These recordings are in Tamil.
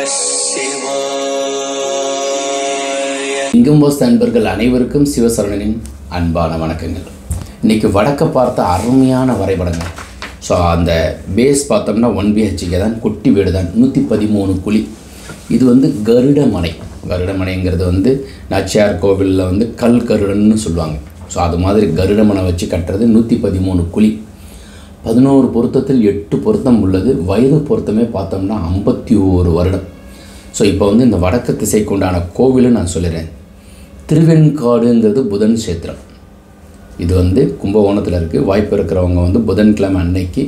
சிவாய இங்கும்போஸ் நண்பர்கள் அனைவருக்கும் சிவசரணனின் அன்பான வணக்கங்கள் இன்றைக்கி வடக்க பார்த்த அருமையான வரைபடங்கள் ஸோ அந்த பேஸ் பார்த்தோம்னா ஒன் பிஹெச்கே தான் குட்டி வீடு தான் நூற்றி பதிமூணு குழி இது வந்து கருடமனை கருடமனைங்கிறது வந்து நாச்சியார் கோவிலில் வந்து கல் கருடன்னு சொல்லுவாங்க ஸோ அது மாதிரி கருடமனை வச்சு கட்டுறது நூற்றி பதிமூணு குழி பதினோரு பொருத்தத்தில் எட்டு பொருத்தம் உள்ளது வயது பொருத்தமே பார்த்தோம்னா ஐம்பத்தி ஓரு வருடம் ஸோ இப்போ வந்து இந்த வடக்கு திசைக்கு உண்டான கோவிலும் நான் சொல்லிடுறேன் திருவெண்காடுங்கிறது புதன் சேத்திரம் இது வந்து கும்பகோணத்தில் இருக்குது வாய்ப்பு இருக்கிறவங்க வந்து புதன்கிழமை அன்னைக்கு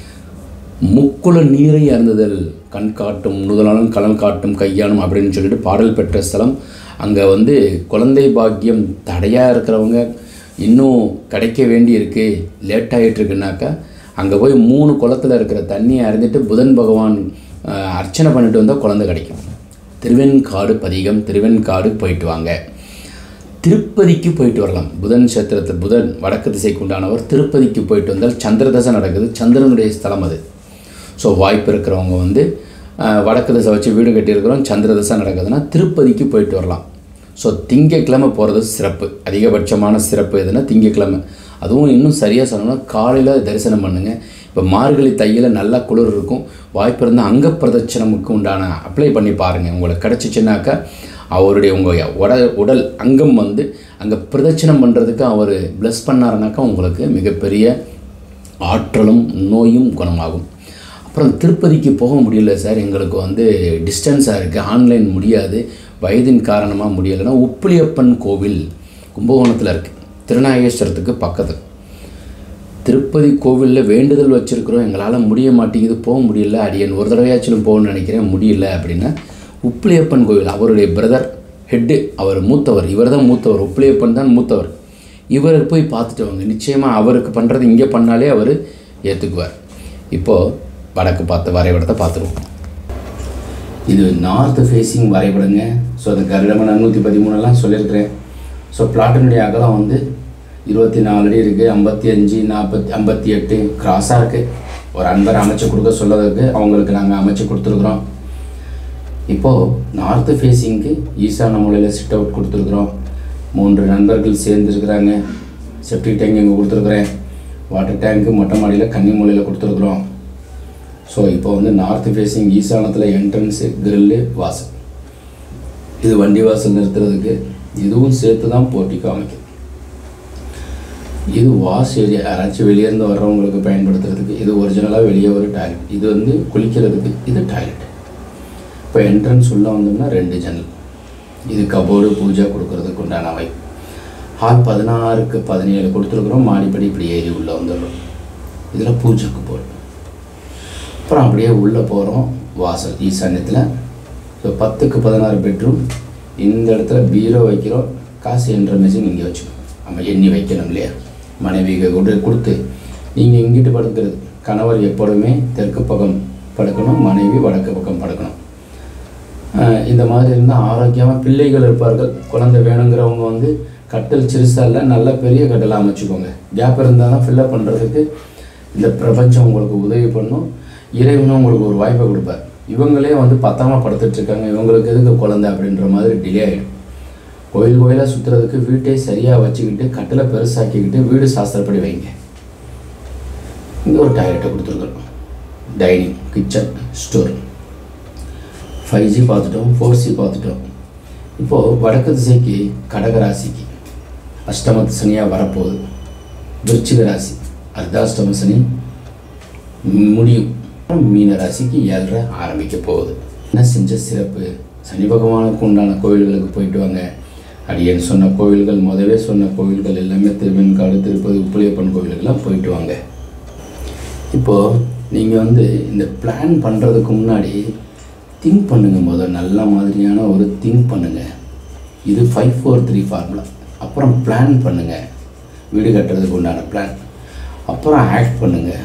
முக்குல நீரை அருந்துதல் கண் காட்டும் முதலாலும் கலன் காட்டும் கையானும் அப்படின்னு சொல்லிட்டு பாடல் பெற்ற ஸ்தலம் அங்கே வந்து குழந்தை பாக்கியம் தடையாக இருக்கிறவங்க இன்னும் கிடைக்க வேண்டி இருக்கு லேட் ஆகிட்டு இருக்குனாக்கா அங்கே போய் மூணு குளத்தில் இருக்கிற தண்ணியை அறிந்துட்டு புதன் பகவான் அஹ், அர்ச்சனை பண்ணிட்டு வந்தால் குழந்தை கிடைக்கும் திருவெண்காடு பதிகம் திருவெண்காடு போயிட்டு வாங்க திருப்பதிக்கு போயிட்டு வரலாம் புதன் சேத்திரத்தில் புதன் வடக்கு திசைக்கு உண்டானவர் திருப்பதிக்கு போயிட்டு வந்தால் சந்திரதசை நடக்குது சந்திரனுடைய ஸ்தலம் அது ஸோ வாய்ப்பு இருக்கிறவங்க வந்து அஹ், வடக்கு திசை வச்சு வீடு கட்டியிருக்கிறோம் சந்திரதசை நடக்குதுன்னா திருப்பதிக்கு போயிட்டு வரலாம் ஸோ திங்கக்கிழமை போகிறது சிறப்பு அதிகபட்சமான சிறப்பு எதுனா திங்கக்கிழமை அதுவும் இன்னும் சரியாக சொல்லணும்னா காலையில் தரிசனம் பண்ணுங்கள் இப்போ மார்கழி தையில் நல்லா குளிர் இருக்கும் வாய்ப்பு இருந்தால் அங்க பிரதட்சணமுக்கு உண்டான அப்ளை பண்ணி பாருங்கள் உங்களுக்கு கிடச்சிச்சின்னாக்கா அவருடைய உங்கள் உட உடல் அங்கம் வந்து அங்கே பிரதட்சணம் பண்ணுறதுக்கு அவர் ப்ளஸ் பண்ணாருனாக்கா உங்களுக்கு மிகப்பெரிய ஆற்றலும் நோயும் குணமாகும் அப்புறம் திருப்பதிக்கு போக முடியல சார் எங்களுக்கு வந்து டிஸ்டன்ஸாக இருக்குது ஆன்லைன் முடியாது வயதின் காரணமாக முடியலைன்னா உப்பிலியப்பன் கோவில் கும்பகோணத்தில் இருக்குது திருநாகேஸ்வரத்துக்கு பக்கத்தில் திருப்பதி கோவிலில் வேண்டுதல் வச்சுருக்குறோம் எங்களால் முடிய மாட்டேங்குது போக முடியல அடியன் ஒரு தடவையாச்சும் போகணும்னு நினைக்கிறேன் முடியல அப்படின்னா உப்பிலியப்பன் கோவில் அவருடைய பிரதர் ஹெட்டு அவர் மூத்தவர் இவர் தான் மூத்தவர் உப்பிலியப்பன் தான் மூத்தவர் இவரை போய் பார்த்துட்டு வாங்க நிச்சயமாக அவருக்கு பண்ணுறது இங்கே பண்ணாலே அவர் ஏற்றுக்குவார் இப்போது வடக்கு பார்த்த வரைபடத்தை பார்த்துருவோம் இது நார்த் ஃபேஸிங் வரைபடங்க ஸோ அது கருடமனை நூற்றி பதிமூணுலாம் சொல்லியிருக்கிறேன் ஸோ பிளாட்டினுடைய அகலம் வந்து இருபத்தி நாலு அடி இருக்குது ஐம்பத்தி அஞ்சு நாற்பத்தி ஐம்பத்தி எட்டு கிராஸாக இருக்குது ஒரு அன்பர் அமைச்சு கொடுக்க சொல்லதுக்கு அவங்களுக்கு நாங்கள் அமைச்சு கொடுத்துருக்குறோம் இப்போது நார்த்து ஃபேஸிங்க்கு ஈசான மூலையில் சிட் அவுட் கொடுத்துருக்குறோம் மூன்று நண்பர்கள் சேர்ந்துருக்குறாங்க செப்டிக் டேங்க் இங்கே கொடுத்துருக்குறேன் வாட்டர் டேங்க்கு மொட்டை மாடியில் கன்னி மூலையில் கொடுத்துருக்குறோம் ஸோ இப்போ வந்து நார்த் ஃபேஸிங் ஈசானத்தில் என்ட்ரன்ஸு கிரில்லு வாசல் இது வண்டி வாசல் நிறுத்துறதுக்கு இதுவும் சேர்த்து தான் போட்டிக்கு அமைக்கும் இது வாஷ் ஏரியா யாராச்சும் வெளியேருந்து வர்றவங்களுக்கு பயன்படுத்துறதுக்கு இது ஒரிஜினலாக வெளியே ஒரு டாய்லெட் இது வந்து குளிக்கிறதுக்கு இது டாய்லெட் இப்போ என்ட்ரன்ஸ் உள்ளே வந்தோம்னா ரெண்டு ஜன்னல் இது கபோர்டு பூஜை கொடுக்கறதுக்கு உண்டான அமைப்பு ஹால் பதினாறுக்கு பதினேழு கொடுத்துருக்குறோம் மாடிப்படி இப்படி ஏறி உள்ளே வந்துடுறோம் இதில் பூஜைக்கு போர்டு அப்புறம் அப்படியே உள்ளே போகிறோம் வாசல் ஈசான்யத்தில் ஸோ பத்துக்கு பதினாறு பெட்ரூம் இந்த இடத்துல பீரோ வைக்கிறோம் காசு என்ற மெஷின் இங்கே வச்சுக்கணும் நம்ம எண்ணி வைக்கணும் இல்லையா மனைவிக்கு கொடு கொடுத்து நீங்கள் இங்கிட்டு படுக்கிறது கணவர் எப்பொழுதுமே தெற்கு பக்கம் படுக்கணும் மனைவி வடக்கு பக்கம் படுக்கணும் ஆஹ் இந்த மாதிரி இருந்தால் ஆரோக்கியமாக பிள்ளைகள் இருப்பார்கள் குழந்தை வேணுங்கிறவங்க வந்து கட்டல் சிறுசாக இல்லை நல்ல பெரிய கட்டலாக அமைச்சுக்கோங்க கேப் இருந்தால் தான் ஃபில்லப் பண்ணுறதுக்கு இந்த பிரபஞ்சம் உங்களுக்கு உதவி பண்ணும் இறைவனும் உங்களுக்கு ஒரு வாய்ப்பை கொடுப்பார் இவங்களே வந்து பத்தாம படுத்துட்டு இருக்காங்க இவங்களுக்கு எதுக்கு குழந்தை அப்படின்ற மாதிரி டிலே ஆகிடும் கோயில் கோயிலாக சுற்றுறதுக்கு வீட்டை சரியாக வச்சுக்கிட்டு கட்டில் பெருசாக்கிக்கிட்டு வீடு சாஸ்திரப்படி வைங்க இங்கே ஒரு டாய்லெட்டை கொடுத்துருக்குறோம் dining kitchen store five G பார்த்துட்டோம் ஃபோர் ஜி பார்த்துட்டோம் இப்போது வடக்கு திசைக்கு கடகராசிக்கு அஷ்டமத்து சனியாக வரப்போகுது விருச்சிக ராசி அர்த்தாஷ்டம சனி முடியும் மீன ராசிக்கு ஏழரை ஆரம்பிக்க போகுது என்ன செஞ்ச சிறப்பு சனி பகவானுக்கு உண்டான கோவில்களுக்கு போயிட்டு வாங்க அடியேன் சொன்ன கோவில்கள் முதவே சொன்ன கோவில்கள் எல்லாமே திருவெண்காடு திருப்பதி உப்புளியப்பன் கோவிலுக்கெல்லாம் போயிட்டு வாங்க இப்போது நீங்கள் வந்து இந்த பிளான் பண்ணுறதுக்கு முன்னாடி திங்க் பண்ணுங்கள் முதல் நல்ல மாதிரியான ஒரு திங்க் பண்ணுங்கள் இது ஃபைவ் ஃபோர் த்ரீ ஃபார்முலா அப்புறம் பிளான் பண்ணுங்கள் வீடு கட்டுறதுக்கு உண்டான பிளான் அப்புறம் ஆக்ட் பண்ணுங்கள்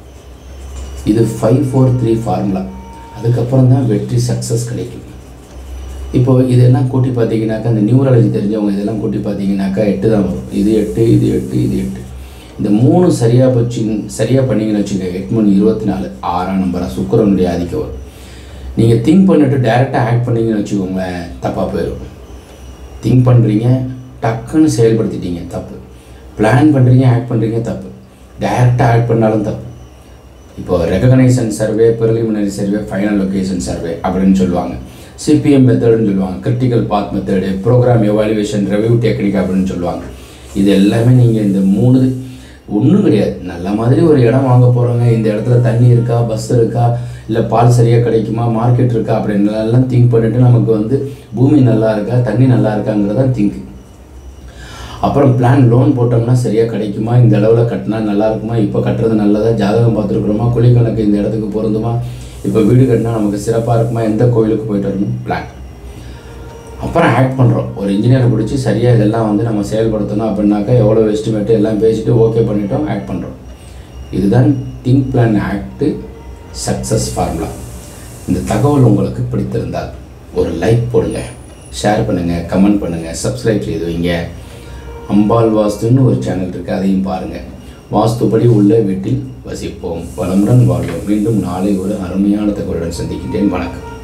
இது ஃபைவ் ஃபோர் த்ரீ ஃபார்முலா அதுக்கப்புறம் தான் வெற்றி சக்ஸஸ் கிடைக்கும் இப்போ இதெல்லாம் கூட்டி பார்த்தீங்கன்னாக்கா இந்த நியூரலஜி தெரிஞ்சவங்க இதெல்லாம் கூட்டி பார்த்தீங்கன்னாக்கா எட்டு தான் வரும் இது எட்டு இது எட்டு இது எட்டு இந்த மூணு சரியாக போச்சு சரியாக பண்ணீங்கன்னு வச்சுக்கோங்க எட்டு மணி இருபத்தி நாலு ஆறாம் நம்பராக சுக்கிரனுடைய ஆதிக்கம் வரும் நீங்கள் திங்க் பண்ணிட்டு டைரெக்டாக ஆக்ட் பண்ணீங்கன்னு வச்சுக்கோங்களேன் தப்பாக போயிடும் திங்க் பண்ணுறீங்க டக்குன்னு செயல்படுத்திட்டீங்க தப்பு பிளான் பண்ணுறீங்க ஆக்ட் பண்ணுறீங்க தப்பு டைரெக்டாக ஆக்ட் பண்ணாலும் தப்பு இப்போ recognition survey preliminary survey final location survey அப்படின்னு சொல்லுவாங்க சிபிஎம் மெத்தடுன்னு சொல்லுவாங்க critical path method programme evaluation review technique அப்படின்னு சொல்லுவாங்க இது எல்லாமே நீங்கள் இந்த மூணு ஒன்றும் கிடையாது நல்ல மாதிரி ஒரு இடம் வாங்க போகிறோங்க இந்த இடத்துல தண்ணி இருக்கா பஸ் இருக்கா இல்லை பால் சரியாக கிடைக்குமா மார்க்கெட் இருக்கா அப்படின்னு எல்லாம் திங்க் பண்ணிவிட்டு நமக்கு வந்து பூமி நல்லா இருக்கா தண்ணி நல்லா இருக்காங்கிறதான் திங்க் அப்புறம் பிளான் லோன் போட்டோம்னா சரியாக கிடைக்குமா இந்த அளவில் கட்டினா நல்லா இருக்குமா இப்போ கட்டுறது நல்லதா ஜாதகம் பார்த்துருக்குறோமா குழி கணக்கு இந்த இடத்துக்கு பொருந்துமா இப்போ வீடு கட்டினா நமக்கு சிறப்பாக இருக்குமா எந்த கோயிலுக்கு போயிட்டு வரணும் பிளான் அப்புறம் ஆக்ட் பண்ணுறோம் ஒரு இன்ஜினியரை பிடிச்சி சரியாக இதெல்லாம் வந்து நம்ம செயல்படுத்தணும் அப்படின்னாக்கா எவ்வளோ எஸ்டிமேட்டு எல்லாம் பேசிட்டு ஓகே பண்ணிட்டோம் ஆக்ட் பண்ணுறோம் இதுதான் think plan act success formula இந்த தகவல் உங்களுக்கு பிடித்திருந்தால் ஒரு லைக் போடுங்க ஷேர் பண்ணுங்கள் கமெண்ட் பண்ணுங்கள் சப்ஸ்கிரைப் செய்து வைங்க அம்பாள் வாஸ்துன்னு ஒரு சேனல் இருக்குது அதையும் பாருங்கள் வாஸ்துபடி உள்ள வீட்டில் வசிப்போம் வளமுடன் வாழ்வோம் மீண்டும் நாளை ஒரு அருமையான தகவலுடன் சந்திக்கின்றேன் வணக்கம்